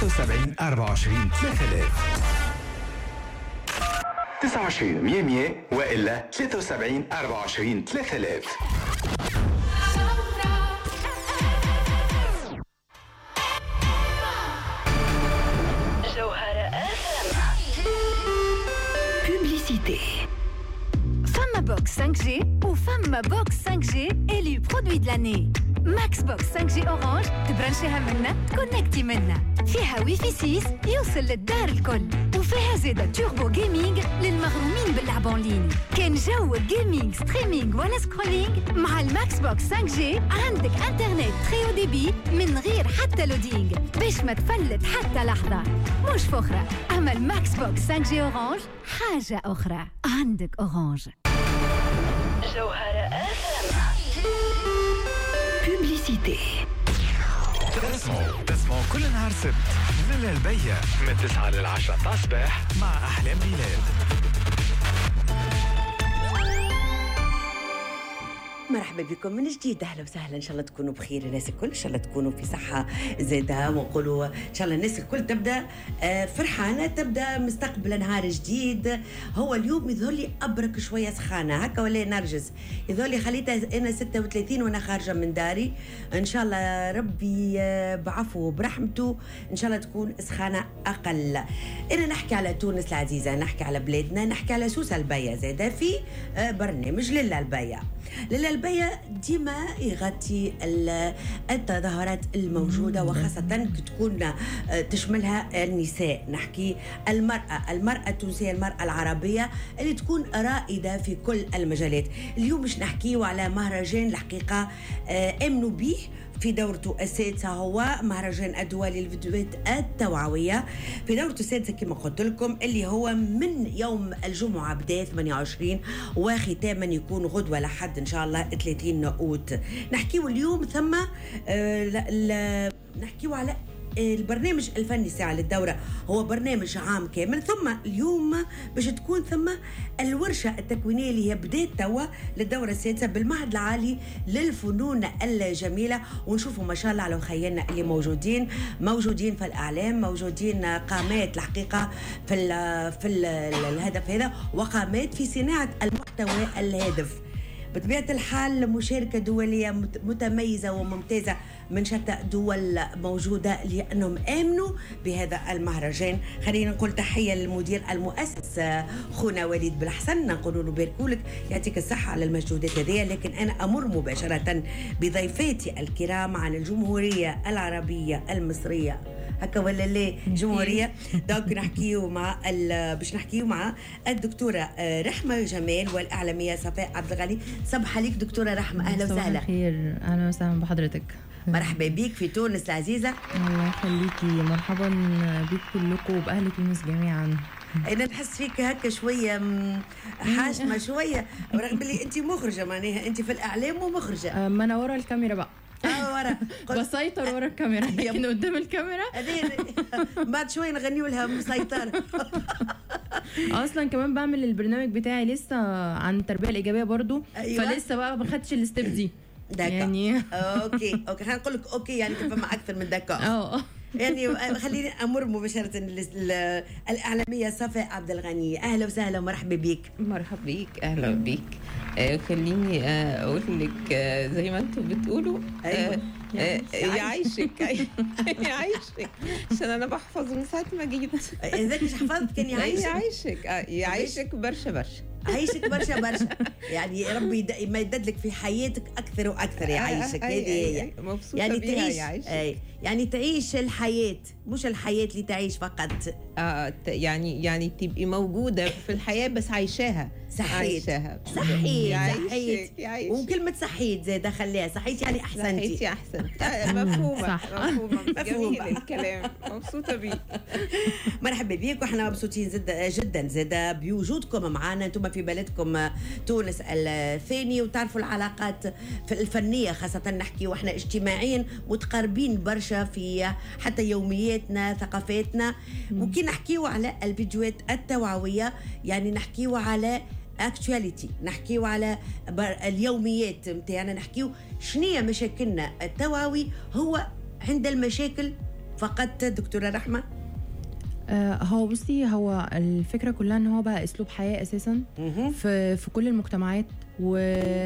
73 24 3000 29 100 100 والا 73 24 3000 جوهرة Publicité. Femme Box 5G ou Femme Box 5G élu produit de l'année. ماكس بوكس 5 جي اورانج تبرنشيها منا تكونكتي منا فيها وي في 6 يوصل للدار الكل وفيها زيادة توربو جيمنج للمغرومين باللعب اون لين كان جو جيمنج ستريمينج ولا سكرولينج مع الماكس بوكس 5 جي عندك انترنت تري ديبي من غير حتى لودينج باش ما تفلت حتى لحظة مش فخرة اما الماكس بوكس 5 جي اورانج حاجة اخرى عندك اورانج جوهرة بوبليسيتي تسمعوا تسمعوا كل نهار سبت من البيع من 9 ل 10 تاع الصباح مع أحلام بلاد مرحبا بكم من جديد اهلا وسهلا ان شاء الله تكونوا بخير الناس الكل ان شاء الله تكونوا في صحه زاده ونقولوا ان شاء الله الناس الكل تبدا آه، فرحانه تبدا مستقبل نهار جديد هو اليوم يظهر لي ابرك شويه سخانه هكا ولا نرجس يظهر لي خليتها انا 36 وانا خارجه من داري ان شاء الله ربي آه، بعفو وبرحمته ان شاء الله تكون سخانه اقل انا نحكي على تونس العزيزه نحكي على بلادنا نحكي على سوسه البيا زاده في آه، برنامج للا البيا للا البيا ديما يغطي التظاهرات الموجودة وخاصة تكون آه، تشملها النساء نحكي المرأة المرأة التونسية المرأة العربية اللي تكون رائدة في كل المجالات اليوم مش نحكيه على مهرجان الحقيقة آه، امنوا به في دورته السادسة هو مهرجان الدولي للفيديوهات التوعوية في دورته السادسة كما قلت لكم اللي هو من يوم الجمعة بداية 28 وختاما يكون غدوة لحد إن شاء الله 30 أوت نحكيو اليوم ثم آه نحكيو على البرنامج الفني ساعة للدورة هو برنامج عام كامل ثم اليوم باش تكون ثم الورشة التكوينية اللي هي بدات توا للدورة السادسة بالمعهد العالي للفنون الجميلة ونشوفوا ما شاء الله على خيالنا اللي موجودين موجودين في الإعلام موجودين قامات الحقيقة في ال في ال الهدف هذا وقامات في صناعة المحتوى الهادف بطبيعة الحال مشاركة دولية متميزة وممتازة من شتى دول موجودة لأنهم آمنوا بهذا المهرجان خلينا نقول تحية للمدير المؤسس خونا وليد بالحسن نقول له باركولك يعطيك الصحة على المجهودات هذه لكن أنا أمر مباشرة بضيفاتي الكرام عن الجمهورية العربية المصرية هكا ولا لا جمهوريه دونك نحكيو مع باش نحكيو مع الدكتوره آه، رحمه جمال والاعلاميه صفاء عبد الغني صباح عليك دكتوره رحمه اهلا وسهلا خير اهلا وسهلا بحضرتك مرحبا بك في تونس العزيزه الله يخليكي مرحبا بك كلكم وباهل تونس جميعا انا نحس فيك هكا شويه حاشمه شويه رغم اللي انت مخرجه معناها انت في الاعلام ومخرجه آه، ما انا ورا الكاميرا بقى اه ورا بسيطر ورا الكاميرا لكن قدام الكاميرا بعد شوي نغنيوا لها مسيطر اصلا كمان بعمل البرنامج بتاعي لسه عن التربيه الايجابيه برضو أيوة. فلسه بقى ما خدتش الستيب دي دكا يعني اوكي اوكي خلينا نقول لك اوكي يعني تفهم اكثر من دكا اه يعني خليني امر مباشره الاعلاميه صفاء عبد الغني اهلا وسهلا ومرحبا بك مرحبا بك اهلا بك آه خليني آه اقول لك آه زي ما انتم بتقولوا أيوة. يعيشك يعيشك عشان انا بحفظ من ساعه ما جيت اذا مش حفظت كان يعيشك يعيشك يعيشك برشا برشا عيشك برشا برشا يعني ربي ما يدد لك في حياتك اكثر واكثر يعيشك هذه هي مبسوطه يعني تعيش يعيشك. يعني تعيش الحياه مش الحياه اللي تعيش فقط آه يعني يعني تبقي موجوده في الحياه بس عايشاها صحيت عايشاها صحيت صحيت وكلمة صحيت زي خليها صحيت يعني احسنتي صحيتي احسنت مفهومة صح مفهومة جميل الكلام مبسوطة بيك مرحبا بيك واحنا مبسوطين جدا جدا زادا بوجودكم معنا انتم في بلدكم تونس الثاني وتعرفوا العلاقات الفنية خاصة نحكي واحنا اجتماعيا متقاربين برشا في حتى يومياتنا ثقافاتنا ممكن نحكيو على الفيديوهات التوعوية يعني نحكيو على اكتواليتي نحكيو على اليوميات نتاعنا نحكيو شنية مشاكلنا التوعوي هو عند المشاكل فقط دكتوره رحمه آه، هو بصي هو الفكره كلها ان هو بقى اسلوب حياه اساسا في في كل المجتمعات و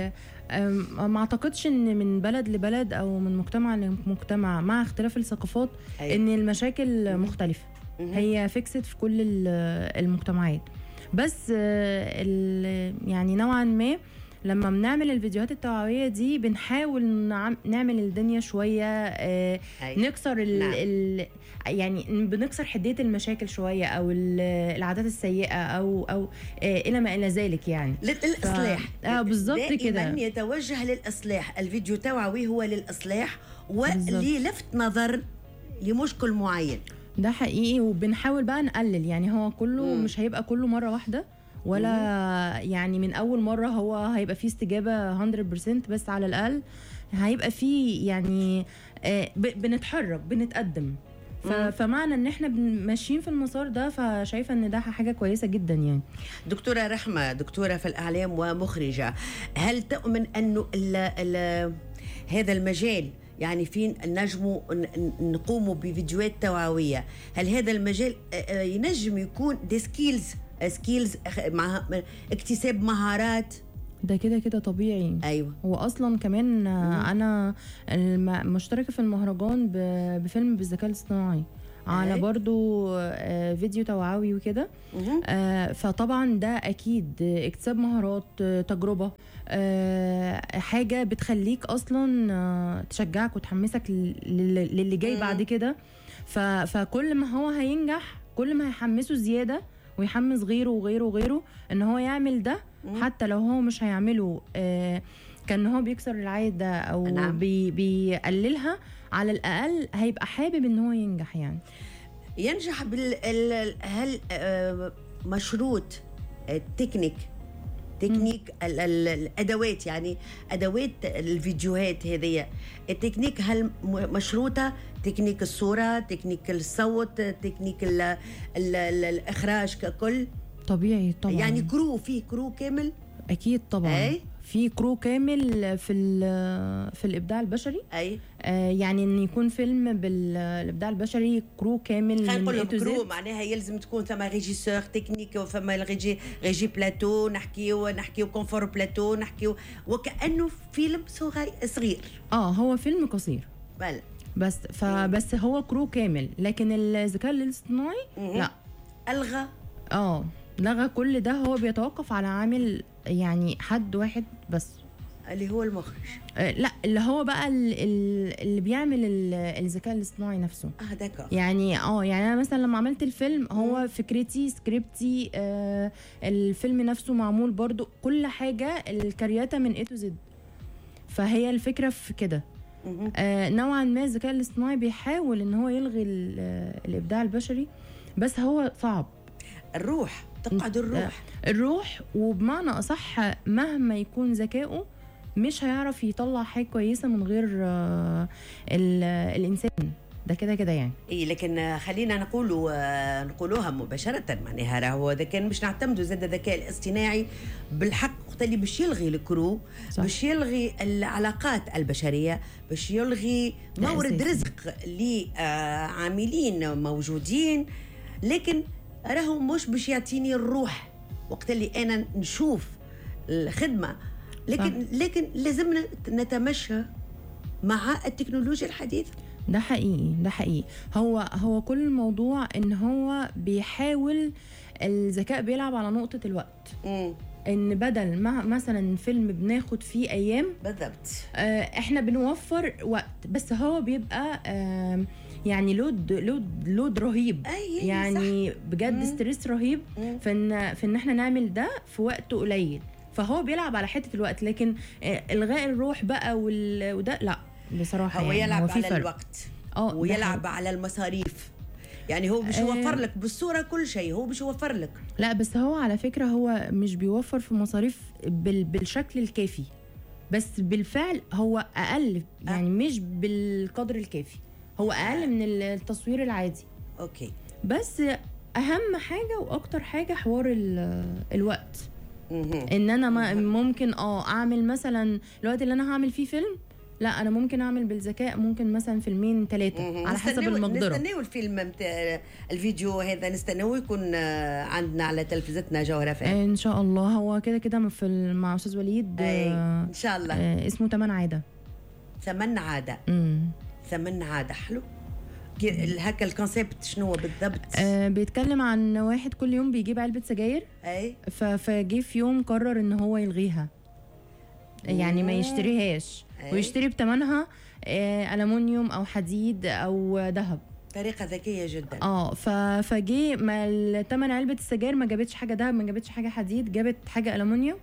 آم، ما اعتقدش ان من بلد لبلد او من مجتمع لمجتمع مع اختلاف الثقافات أيوة. ان المشاكل مختلفه مهم. هي فيكسد في كل ال- المجتمعات بس آه، ال- يعني نوعا ما لما بنعمل الفيديوهات التوعويه دي بنحاول نعم- نعمل الدنيا شويه آه، أيوة. نكسر ال نعم. ال يعني بنكسر حديه المشاكل شويه او ال- العادات السيئه او او آه، الى ما الى ذلك يعني للاصلاح ف- آه، بالظبط كده. دائما يتوجه للاصلاح الفيديو توعوي هو للاصلاح بالظبط. وللفت نظر لمشكل معين ده حقيقي وبنحاول بقى نقلل يعني هو كله مم. مش هيبقى كله مره واحده ولا يعني من اول مره هو هيبقى فيه استجابه 100% بس على الاقل هيبقى فيه يعني آه، ب- بنتحرك بنتقدم ف- مم. فمعنى ان احنا بن- ماشيين في المسار ده فشايفه ان ده حاجه كويسه جدا يعني دكتورة رحمة دكتورة في الإعلام ومخرجة هل تؤمن أنه ال ال هذا المجال يعني فين نجموا ن- ن- نقوموا بفيديوهات توعوية هل هذا المجال آه، آه، ينجم يكون دي سكيلز سكيلز مع اكتساب مهارات ده كده كده طبيعي ايوه هو اصلا كمان آه، انا الم- مشتركه في المهرجان ب- بفيلم بالذكاء الاصطناعي على أي. برضو آه، فيديو توعوي وكده مهم. آه، فطبعا ده اكيد اكتساب مهارات آه، تجربه آه، حاجه بتخليك اصلا آه، تشجعك وتحمسك لل- لل- للي جاي مم. بعد كده ف- فكل ما هو هينجح كل ما هيحمسه زياده ويحمس غيره وغيره وغيره ان هو يعمل ده مم. حتى لو هو مش هيعمله آه، كان هو بيكسر العاده او نعم. بي بيقللها على الاقل هيبقى حابب ان هو ينجح يعني ينجح بال ال- هل آه، مشروط التكنيك تكنيك ال- ال- الادوات يعني ادوات الفيديوهات هذه التكنيك هل م- مشروطه تكنيك الصوره تكنيك الصوت تكنيك ال ال ال الاخراج ككل طبيعي طبعا يعني كرو فيه كرو كامل اكيد طبعا أي. في كرو كامل في ال- في الابداع البشري اي آه، يعني ان يكون فيلم بالابداع البشري كرو كامل خلينا من نقول A لهم to Z. كرو معناها يلزم تكون ثم ريجيسور تكنيك وفما ريجي ريجي بلاتو نحكيو نحكيو كونفور بلاتو نحكيو وكانه فيلم صغير صغير اه هو فيلم قصير بل بس فبس هو كرو كامل لكن الذكاء الاصطناعي مهم. لا الغى اه لغى كل ده هو بيتوقف على عامل يعني حد واحد بس اللي هو المخرج آه، لا اللي هو بقى ال- ال- اللي بيعمل ال- الذكاء الاصطناعي نفسه اه داكور يعني اه يعني انا مثلا لما عملت الفيلم هو فكرتي سكريبتي آه الفيلم نفسه معمول برضو كل حاجه الكرياته من A to Z فهي الفكره في كده مهم. آه نوعا ما الذكاء الاصطناعي بيحاول ان هو يلغي ال- آه، الابداع البشري بس هو صعب الروح تقعد الروح الروح وبمعنى اصح مهما يكون ذكائه مش هيعرف يطلع حاجه كويسه من غير آه ال- الانسان ده كده كده يعني اي لكن خلينا نقولوا آه، نقولوها مباشرة معناها راهو اذا كان مش نعتمدوا زاد الذكاء الاصطناعي بالحق وقت اللي باش يلغي الكرو صح. باش يلغي العلاقات البشرية باش يلغي ده مورد أساسي. رزق لعاملين موجودين لكن راهو مش باش يعطيني الروح وقت اللي انا نشوف الخدمة لكن لكن لازمنا نتمشى مع التكنولوجيا الحديثة ده حقيقي ده حقيقي هو هو كل الموضوع ان هو بيحاول الذكاء بيلعب على نقطة الوقت مم. ان بدل ما مثلا فيلم بناخد فيه ايام بالضبط آه، احنا بنوفر وقت بس هو بيبقى آم، يعني لود لود لود رهيب أي أي يعني بجد مم. ستريس رهيب مم. في ان في ان احنا نعمل ده في وقت قليل فهو بيلعب على حته الوقت لكن آه، الغاء الروح بقى وال- وده لا بصراحه هو يعني يلعب هو في على فرق. الوقت اه ده ويلعب حقيقي. على المصاريف يعني هو مش آه. يوفر لك بالصوره كل شيء هو مش يوفر لك لا بس هو على فكره هو مش بيوفر في مصاريف بال بالشكل الكافي بس بالفعل هو اقل يعني مش بالقدر الكافي هو اقل من التصوير العادي اوكي بس اهم حاجه واكتر حاجه حوار ال- الوقت مهم. ان انا ما ممكن اه اعمل مثلا الوقت اللي انا هعمل فيه فيلم لا انا ممكن اعمل بالذكاء ممكن مثلا فيلمين ثلاثه على حسب نستناو- المقدره نستناو الفيلم متاع الفيديو هذا نستناو يكون آه، عندنا على تلفزتنا جوهرة فهم ان شاء الله هو كده كده في ال- مع استاذ وليد أي، آه، ان شاء الله آه، اسمه تمن عاده ثمن عادة امم ثمن عادة حلو كي- هكا الكونسيبت شنو هو بالضبط آه بيتكلم عن واحد كل يوم بيجيب علبه سجاير اي ف- فجه في يوم قرر ان هو يلغيها يعني ما يشتريهاش أي. ويشتري بتمنها آه ألمونيوم او حديد او ذهب طريقة ذكية جدا اه ف... فجه ما التمن علبه السجاير ما جابتش حاجه دهب ما جابتش حاجه حديد جابت حاجه ألمونيوم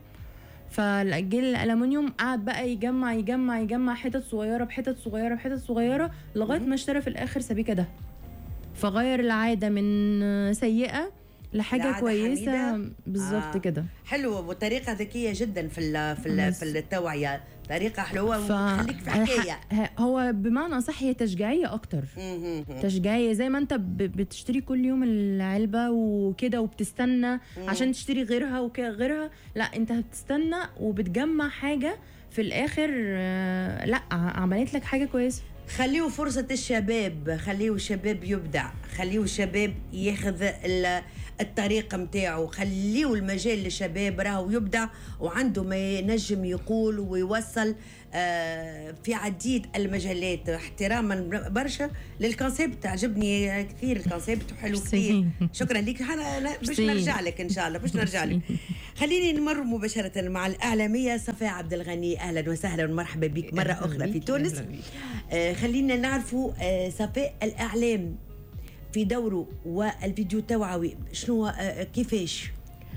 فجه الألمونيوم قعد بقى يجمع يجمع يجمع حتت صغيره بحتت صغيره بحتت صغيره لغايه ما اشترى في الاخر سبيكه ده فغير العاده من سيئه لحاجه لعادة كويسه حميدة؟ بالظبط آه. كده حلو وطريقة ذكية جدا في ال في ال بس. في التوعية طريقة حلوة ف وتخليك في حكاية ه- هو بمعنى اصح هي تشجيعيه اكتر مهم. تشجيعيه زي ما انت ب- بتشتري كل يوم العلبه وكده وبتستنى عشان تشتري غيرها وغيرها لا انت بتستنى وبتجمع حاجه في الاخر آه، لا ع- عملت لك حاجه كويسه خليه فرصة الشباب خليه الشباب يبدع خليه الشباب ياخذ ال- الطريق متاعه خليه المجال للشباب راهو يبدع وعنده ما ينجم يقول ويوصل آه، في عديد المجالات احتراما برشا للكونسيبت عجبني كثير الكونسيبت وحلو ميرسي. كثير شكرا لك أنا أنا باش ميرسي. نرجع لك ان شاء الله باش نرجع لك خليني نمر مباشره مع الاعلاميه صفاء عبد الغني اهلا وسهلا ومرحبا بك مره أهلاً اخرى في بيك، تونس أهلاً بيك. آه خلينا نعرفوا آه صفاء الاعلام في دوره والفيديو التوعوي شنو آه كيفاش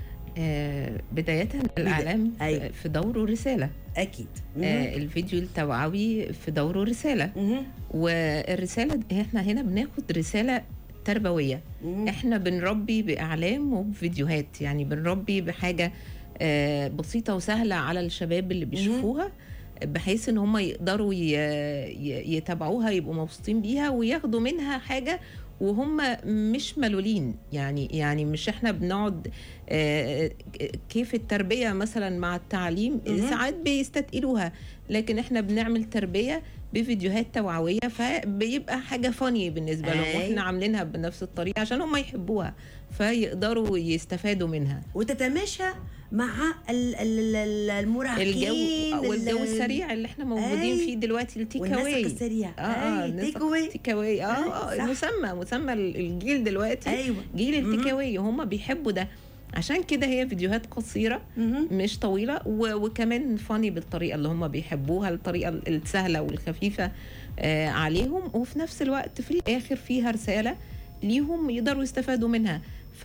آه، بداية الإعلام أي. في دوره رسالة اكيد آه، الفيديو التوعوي في دوره رسالة مهم. والرسالة احنا هنا بناخد رسالة تربوية مم. احنا بنربي بإعلام وبفيديوهات يعني بنربي بحاجة آه، بسيطة وسهلة على الشباب اللي بيشوفوها بحيث ان هم يقدروا ي- ي- يتابعوها يبقوا مبسوطين بيها وياخدوا منها حاجة وهم مش ملولين يعني يعني مش احنا بنقعد آه، كيف التربية مثلا مع التعليم مهم. ساعات بيستثقلوها لكن احنا بنعمل تربية بفيديوهات توعوية فبيبقى حاجة فاني بالنسبة لهم أي. واحنا عاملينها بنفس الطريقة عشان هم يحبوها فيقدروا يستفادوا منها وتتماشى مع ال- ال- ال- المراهقين الجو والجو ال- السريع اللي احنا موجودين أي. فيه دلوقتي التيك والنسق اواي السريع اه اه أي، النسق تيك أواي. تيك اواي اه أي، صح. اه مسمى مسمى الجيل دلوقتي ايوه جيل مهم. التيك اواي هم بيحبوا ده عشان كده هي فيديوهات قصيره مهم. مش طويله و- وكمان فاني بالطريقه اللي هم بيحبوها الطريقه السهله والخفيفه آه عليهم وفي نفس الوقت في الاخر فيها رساله ليهم يقدروا يستفادوا منها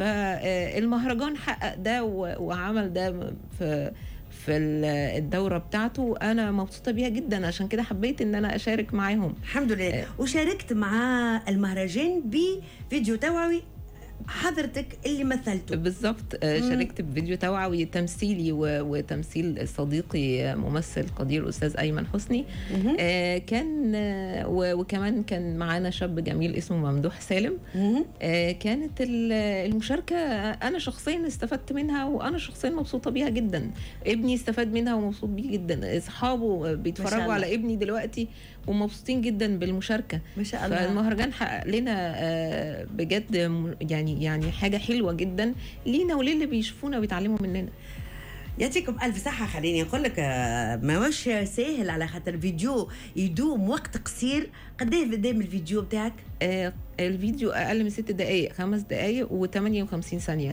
فالمهرجان حقق ده و- وعمل ده في في ال- الدوره بتاعته انا مبسوطه بيها جدا عشان كده حبيت ان انا اشارك معاهم الحمد لله آه. وشاركت مع المهرجان بفيديو توعوي حضرتك اللي مثلته بالظبط آه، مم. شاركت بفيديو توعوي تمثيلي و- وتمثيل صديقي آه، ممثل قدير استاذ ايمن حسني مهم. آه، كان آه، و- وكمان كان معانا شاب جميل اسمه ممدوح سالم مهم. آه، كانت ال- المشاركه آه، انا شخصيا استفدت منها وانا شخصيا مبسوطه بيها جدا ابني استفاد منها ومبسوط بيه جدا اصحابه آه، ما بيتفرجوا شاء الله. على ابني دلوقتي ومبسوطين جدا بالمشاركه ما شاء الله فالمهرجان حقق لنا آه، بجد م- يعني يعني حاجه حلوه جدا لينا وللي بيشوفونا ويتعلموا مننا يعطيكم الف صحه خليني نقول لك آه، ما واش ساهل على خاطر فيديو يدوم وقت قصير قد ايه قدام الفيديو بتاعك آه، الفيديو اقل من ست دقائق خمس دقائق و58 ثانيه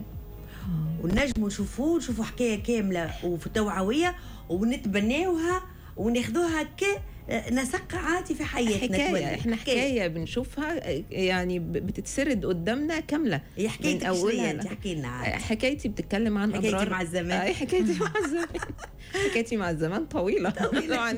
ونجموا نشوفوه نشوفوا حكايه كامله وفي توعويه ونتبناوها وناخذوها ك نسق عادي في حياتنا حكايه تولي. احنا حكايه بنشوفها آه، يعني ب- بتتسرد قدامنا كامله هي حكايتك من شنو أولها انت لا. حكي لنا عاد. حكايتي بتتكلم عن حكايتي اضرار مع الزمان. آه، حكايتي مع الزمان حكايتي مع الزمان طويله طويلة. طبعاً.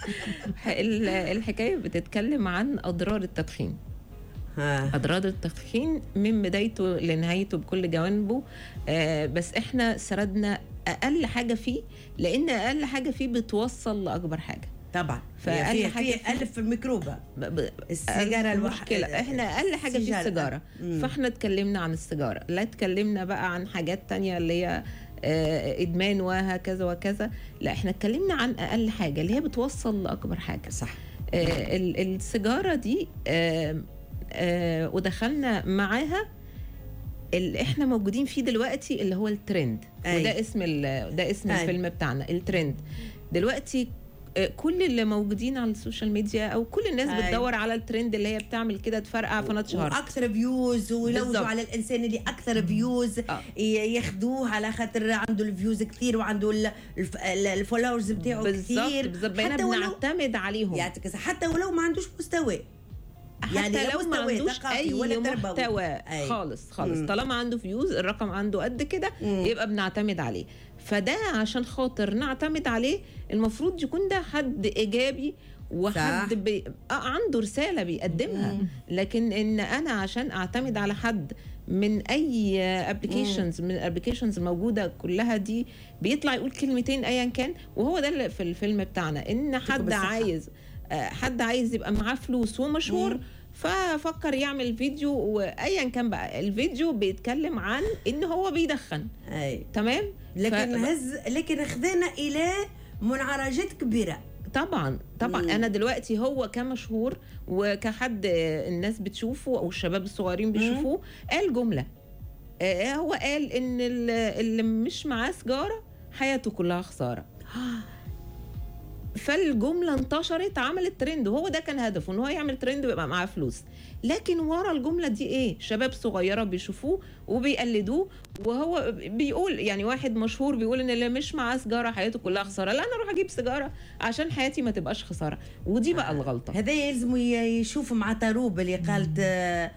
ال- الحكايه بتتكلم عن اضرار التدخين ها. اضرار التدخين من بدايته لنهايته بكل جوانبه آه بس احنا سردنا اقل حاجه فيه لان اقل حاجه فيه بتوصل لاكبر حاجه طبعا فأقل في حاجة في فيه- الف الميكروبه ب- ب- السيجاره الواحده المشكله احنا اقل حاجه في السيجاره مم. فاحنا اتكلمنا عن السيجاره لا اتكلمنا بقى عن حاجات تانية اللي هي آه، ادمان وهكذا وكذا لا احنا اتكلمنا عن اقل حاجه اللي هي بتوصل لاكبر حاجه صح آه، ال- السيجاره دي آه، آه، ودخلنا معاها اللي احنا موجودين فيه دلوقتي اللي هو الترند أي. وده اسم ال- ده اسم أي. الفيلم بتاعنا الترند دلوقتي آه، كل اللي موجودين على السوشيال ميديا او كل الناس أي. بتدور على الترند اللي هي بتعمل كده تفرقع فانا اتشهرت واكثر فيوز ويلوجوا بالضبط. على الانسان اللي اكثر فيوز آه. ياخذوه على خاطر عنده الفيوز كثير وعنده ال- الف- ال- الفولورز بتاعه بالظبط كثير بالظبط بقينا حتى ولو بنعتمد عليهم يعطيك الصحة، حتى ولو ما عندوش مستوى يعني حتى لا لو ما مستوى عندوش ثقافي اي ولا تربوي. محتوى أي. خالص خالص مم. طالما عنده فيوز الرقم عنده قد كده يبقى بنعتمد عليه فده عشان خاطر نعتمد عليه المفروض يكون ده حد ايجابي صح. وحد بي... آه عنده رساله بيقدمها لكن ان انا عشان اعتمد على حد من اي ابلكيشنز من الابلكيشنز الموجوده كلها دي بيطلع يقول كلمتين ايا كان وهو ده اللي في الفيلم بتاعنا ان حد بالصحة. عايز آه، حد عايز يبقى معاه فلوس ومشهور ففكر يعمل فيديو وايا كان بقى الفيديو بيتكلم عن ان هو بيدخن اي تمام لكن ف- هز لكن خذينا الى منعرجات كبيره طبعا طبعا مم. انا دلوقتي هو كمشهور وكحد آه، الناس بتشوفه او الشباب الصغيرين بيشوفوه قال جمله آه، هو قال ان ال- اللي مش معاه سجاره حياته كلها خساره فالجمله انتشرت عملت ترند وهو ده كان هدفه ان هو يعمل ترند ويبقى معاه فلوس لكن ورا الجمله دي ايه شباب صغيره بيشوفوه وبيقلدوه وهو بيقول يعني واحد مشهور بيقول ان اللي مش معاه سيجاره حياته كلها خساره لا انا اروح اجيب سيجاره عشان حياتي ما تبقاش خساره ودي بقى الغلطه هذا يلزم ي- يشوف مع طروب اللي قالت آه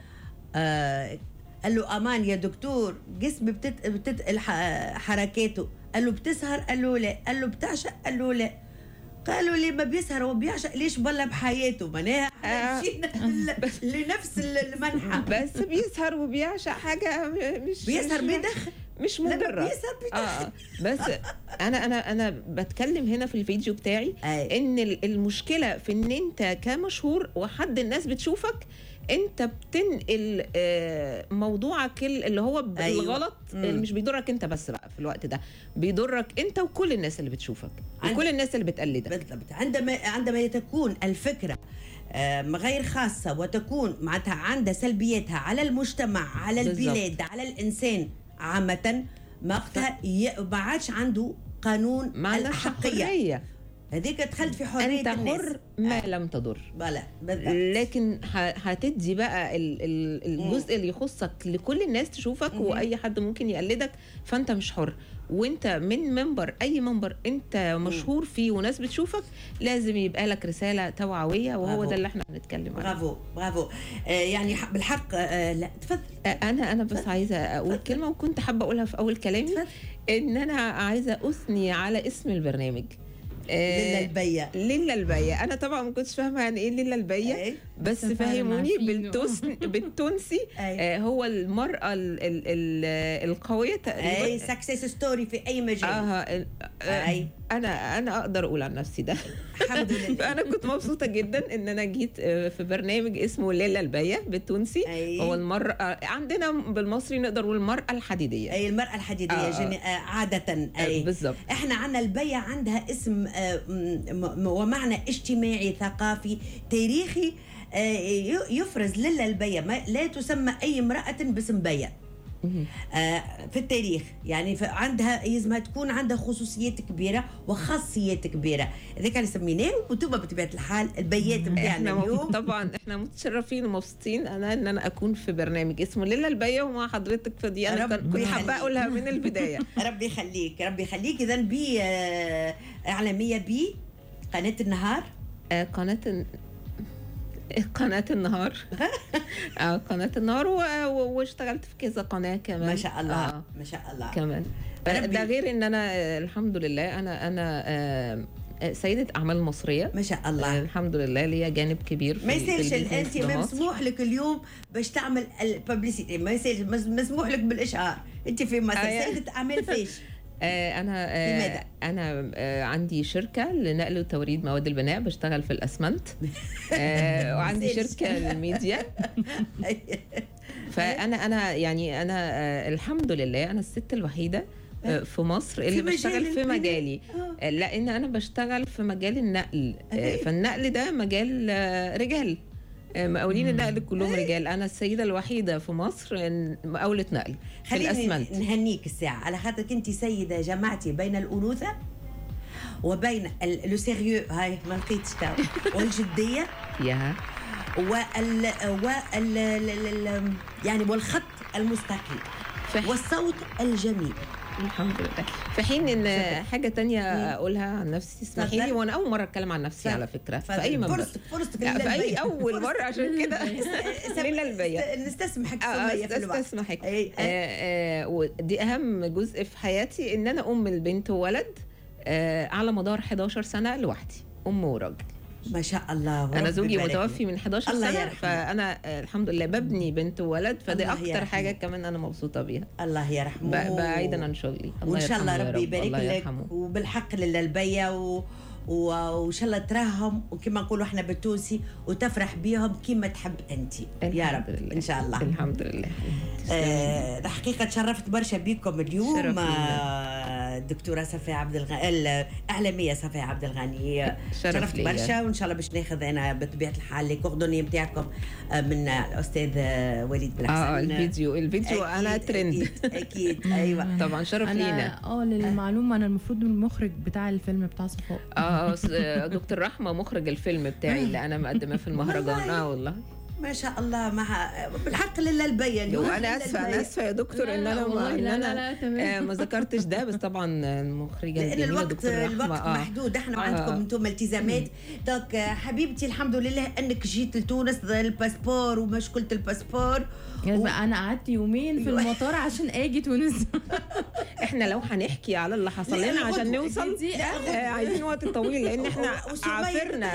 آه قال له امان يا دكتور جسمي بتت بتتقل ح- حركاته قال له بتسهر قال له لا قال له بتعشق قال له لا قالوا لي ما بيسهر وبيعشق ليش بلا بحياته معناها آه. احنا مشينا لل- لنفس المنحى بس بيسهر وبيعشق حاجه مش بيسهر مش- بيدخن مش لا، لا، مجرد بيسهر بيدخن اه بس انا انا انا بتكلم هنا في الفيديو بتاعي أي. ان ال- المشكله في ان انت كمشهور وحد الناس بتشوفك انت بتنقل آه، موضوعك ال- اللي هو أيوة. بالغلط مم. اللي مش بيضرك انت بس بقى في الوقت ده بيضرك انت وكل الناس اللي بتشوفك عند- وكل الناس اللي بتقلدك بالضبط عندما عندما تكون الفكره آم، غير خاصة وتكون معناتها عندها سلبياتها على المجتمع على بالضبط. البلاد على الإنسان عامة ما وقتها ي- ما عادش عنده قانون ما عندكش الأحقية حريه هذيك دخلت في حرية انت الناس حر ما لم تضر بلا بالضبط لكن ه- هتدي بقى ال- ال- الجزء اللي يخصك لكل الناس تشوفك واي حد ممكن يقلدك فانت مش حر وانت من منبر اي منبر انت مشهور فيه وناس بتشوفك لازم يبقى لك رساله توعويه وهو برافو. ده اللي احنا بنتكلم عنه برافو برافو آه يعني ح- بالحق آه لا تفضل انا انا بس عايزه اقول كلمه وكنت حابه اقولها في اول كلامي اتفضل. ان انا عايزه اثني على اسم البرنامج آه، لله البيا ليلى البية انا طبعا ما كنتش فاهمه يعني ايه ليلى البية أي. بس بس فعلاً فهموني عارفينه. بالتوس بالتونسي أي. آه هو المرأة ال ال ال القوية اي تقريبا سكسس ستوري في اي مجال آه ال- آه أي. انا انا اقدر اقول عن نفسي ده الحمد لله فانا كنت مبسوطه جدا ان انا جيت آه، في برنامج اسمه ليلى البية بالتونسي أي. هو المرأة عندنا بالمصري نقدر نقول المرأة الحديدية اي المرأة الحديدية آه. جن... آه عادة آه، اي بالظبط احنا عنا البيع عندها اسم آه، م- م- ومعنى اجتماعي ثقافي تاريخي آه، ي- يفرز للا البيع ما لا تسمى اي امرأة باسم بيع مهم. آه، في التاريخ يعني ف- عندها يلزمها تكون عندها خصوصيات كبيره وخاصيات كبيره هذاك اللي سميناه وانتم بطبيعه الحال البيات بتاعنا احنا مب- اليوم طبعا احنا متشرفين ومبسوطين انا ان انا اكون في برنامج اسمه ليلى البية ومع حضرتك فدي انا ربي كان- كنت حابه يخليك. اقولها من البدايه ربي يخليك ربي يخليك اذا بي آه، اعلاميه بي قناه النهار آه، قناه الن- قناة النهار اه قناة النهار و- و- واشتغلت في كذا قناة كمان ما شاء الله آه ما شاء الله كمان ربي- ده غير ان انا آه، الحمد لله انا انا آه، آه، سيدة اعمال مصرية ما شاء آه، الله الحمد لله ليا جانب كبير في ما ال- في يصيرش البيزنس انت في مصر. مسموح لك اليوم باش تعمل الببليسيتي ما يصيرش مس- مسموح لك بالاشهار انت في مصر آه، يا. سيده اعمال فيش آه، انا آه، لماذا؟ انا آه، عندي شركه لنقل وتوريد مواد البناء بشتغل في الاسمنت آه، وعندي سيلز. شركه للميديا فانا انا يعني انا آه، الحمد لله انا الست الوحيده آه، في مصر اللي مجال بشتغل في البناء. مجالي آه. آه، لان انا بشتغل في مجال النقل آه، أيوة. فالنقل ده مجال آه، رجال آه، مقاولين النقل كلهم رجال انا السيده الوحيده في مصر إن- مقاوله نقل في خليني الاسمنت نهنيك الساعة على خاطرك انت سيدة جمعتي بين الأنوثة وبين ال- لو سيريو هاي ما لقيتش تو والجدية يا وال وال ال- ال- ال- يعني والخط المستقيم في والصوت الجميل الحمد لله في حين ان حاجه تانية اقولها عن نفسي اسمحي لي اتفضل. وانا اول مره اتكلم عن نفسي على فكره في اي منبر فرصتك فرصتك لا، في اي للبيع. اول فرصتك. مره عشان كده ليلى البيع نستسمحك آه، سمية في الوقت استسمحك أي، آه، آه، ودي اهم جزء في حياتي ان انا ام البنت وولد آه، على مدار 11 سنه لوحدي ام وراجل ما شاء الله انا وربي زوجي يبارك متوفي لك. من 11 الله سنه يرحمه. فانا آه، الحمد لله ببني بنت وولد فدي الله اكتر يرحمه. حاجه كمان انا مبسوطه بيها الله يرحمه ب- بعيدا عن شغلي الله وان شاء الله يرحمه يا ربي رب، يبارك الله لك يرحمه. وبالحق للبية و... و- وان شاء الله تراهم وكما نقولوا احنا بالتونسي وتفرح بيهم كما تحب انت يا الحمد رب لله. ان شاء الله الحمد لله آه، الحقيقة تشرفت برشا بكم اليوم شرف لينا. آه، الدكتورة صفية عبد الغني الإعلامية صفية عبد الغني شرف شرفت ليا. برشا وإن شاء الله باش ناخذ أنا بطبيعة الحال لي كوردوني نتاعكم آه، من الأستاذ آه، وليد بن اه حسن الفيديو الفيديو انا أكيد، ترند أكيد, أكيد أيوة طبعا شرف لينا انا اه للمعلومه انا المفروض المخرج بتاع الفيلم بتاع صفاء اه س- آه، دكتور رحمه مخرج الفيلم بتاعي اللي انا مقدمه في المهرجان والله. اه والله ما شاء الله مع بالحق لله البين اليوم وانا اسفه انا اسفه يا دكتور لا، ان لا، انا ما والله ان لا، انا لا، لا، تمام. آه، ما ذكرتش ده بس طبعا المخرجه لان الجميله الوقت دكتور رحمه الوقت اه محدود احنا آه. وعندكم انتم التزامات دونك آه، حبيبتي الحمد لله انك جيت لتونس الباسبور ومشكله الباسبور يعني و- بقى انا قعدت يومين في أيوة. المطار عشان اجي تونس احنا لو هنحكي على اللي حصل لا، لنا غدوة. عشان نوصل دي- آه، عايزين وقت طويل لان احنا وسمية عافرنا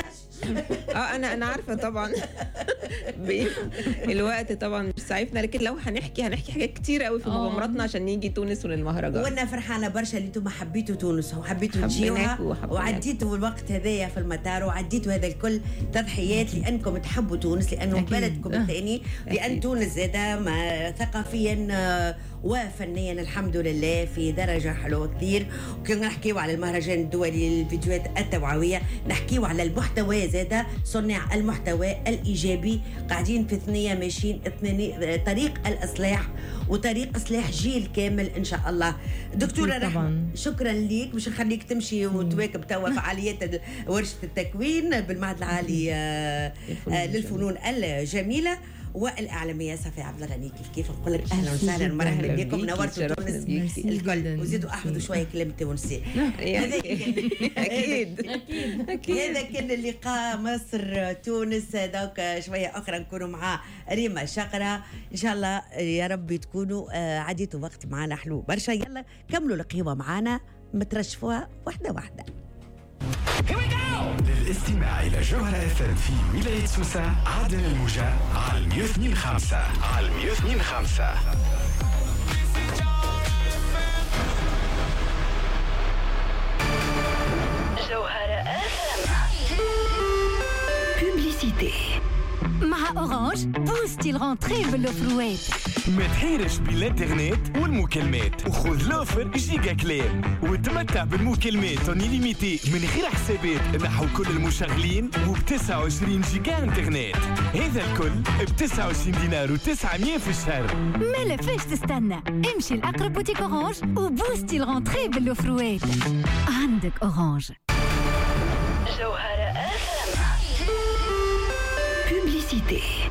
اه انا انا عارفه طبعا ب- الوقت طبعا مش سعيفنا لكن لو هنحكي هنحكي حاجات كتير قوي في آه. مغامراتنا عشان نيجي تونس وللمهرجان وانا فرحانه برشا اللي انتم حبيتوا تونس وحبيتوا حبيناك تجيوها وحبيناك. وعديتوا الوقت هذايا في المطار وعديتوا هذا الكل تضحيات لانكم تحبوا تونس لانه أكيد. بلدكم آه. الثاني لان أكيد. تونس زاده ما ثقافيا آه، وفنيا الحمد لله في درجه حلوه كثير وكنا نحكيو على المهرجان الدولي للفيديوهات التوعويه نحكيو على المحتوى زاده صناع المحتوى الايجابي قاعدين في ثنيه ماشيين اثنين طريق الاصلاح وطريق اصلاح جيل كامل ان شاء الله دكتوره أكيد رحمه طبعاً. شكرا ليك باش نخليك تمشي وتواكب توا فعاليات ال- ورشه التكوين بالمعهد العالي آه، للفنون آه، للفنون الجميله والاعلاميه صفي عبد الغني كيف كيف نقول لك اهلا ميرسي وسهلا جداً. ومرحبا أهلاً بكم بيكي، نورتوا شرفنا تونس بيكي. ميرسي الكل جداً. وزيدوا احفظوا ميرسي. شويه كلام تونسي هذاك اكيد اكيد اكيد هذا كان اللقاء مصر تونس دوك شويه اخرى نكونوا مع ريما شقره ان شاء الله يا رب تكونوا آه، عديتوا وقت معنا حلو برشا يلا كملوا القهوه معنا مترشفوها واحده واحده للاستماع إلى جوهرة اف ام في ولاية سوسة عدن الموجة على 102.5 على 102.5 Publicité. مع اورانج بوستي الغونتري بالوفروات ما تحيرش بين الانترنت والمكالمات وخذ لوفر جيجا كلام وتمتع بالمكالمات اون ليميتي من غير حسابات نحو كل المشغلين وب 29 جيجا انترنت هذا الكل ب 29 دينار و900 في الشهر ما لفاش تستنى امشي لاقرب بوتيك اورانج وبوستي الغونتري بالوفروات عندك اورانج Publicité.